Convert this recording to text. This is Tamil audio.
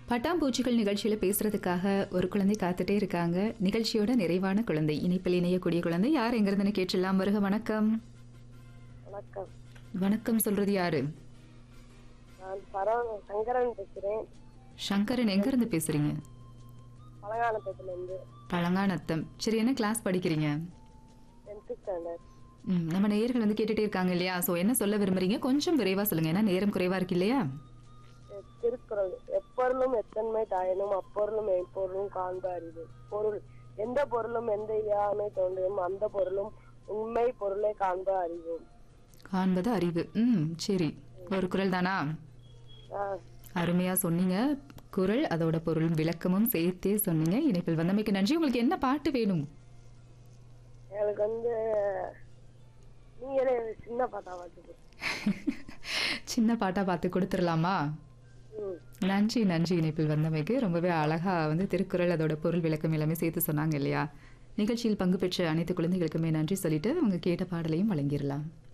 பட்டாம்பூச்சிகள் நிகழ்ச்சியில பேசுறதுக்காக ஒரு குழந்தை காத்துட்டே இருக்காங்க நிகழ்ச்சியோட நிறைவான குழந்தை இணைப்பில் இணையக்கூடிய குழந்தை யார் எங்கிருந்துன்னு கேட்டுடலாம் வருக வணக்கம் வணக்கம் வணக்கம் சொல்றது யாரு நான் பரவ சங்கரன் பேசுறேன் சங்கரன் எங்க இருந்து பேசுறீங்க பழங்காலத்துல இருந்து பழங்கானத்தம் சரி என்ன கிளாஸ் படிக்கிறீங்க டென்த் ஸ்டாண்டர்ட் ம், நம்ம நேயர்கள் வந்து கேட்டுட்டே இருக்காங்க இல்லையா சோ என்ன சொல்ல விரும்புறீங்க கொஞ்சம் விரைவா சொல்லுங்க ஏன்னா நேரம் குறைவா இருக்கு இல்லையா திருக்குறள் எப்பொருளும் எத்தன்மை தாயினும் அப்பொருளும் மெய்ப்பொருளும் காண்ப அறிவு பொருள் எந்த பொருளும் எந்த இயாமை தோன்றியும் அந்த பொருளும் உண்மை பொருளை காண்ப அறிவு காண்பது அறிவு ம் சரி ஒரு குரல் தானா ஆஹ் அருமையா சொன்னீங்க குரல் அதோட பொருள் விளக்கமும் சேர்த்தே சொன்னீங்க இணைப்பில் வந்தமைக்கு நன்றி உங்களுக்கு என்ன பாட்டு வேணும் எனக்கு வந்து நீங்களே சின்ன பாட்டா பார்த்துக்கு சின்ன பாட்டா பார்த்து கொடுத்துடலாமா ம் நன்றி நன்றி இணைப்பில் வந்தமைக்கு ரொம்பவே அழகா வந்து திருக்குறள் அதோட பொருள் விளக்கம் எல்லாமே சேர்த்து சொன்னாங்க இல்லையா நிகழ்ச்சியில் பங்கு பெற்ற அனைத்து குழந்தைகளுக்குமே நன்றி சொல்லிட்டு அவங்க கேட்ட பாடலையும் வழங்கிடலாம்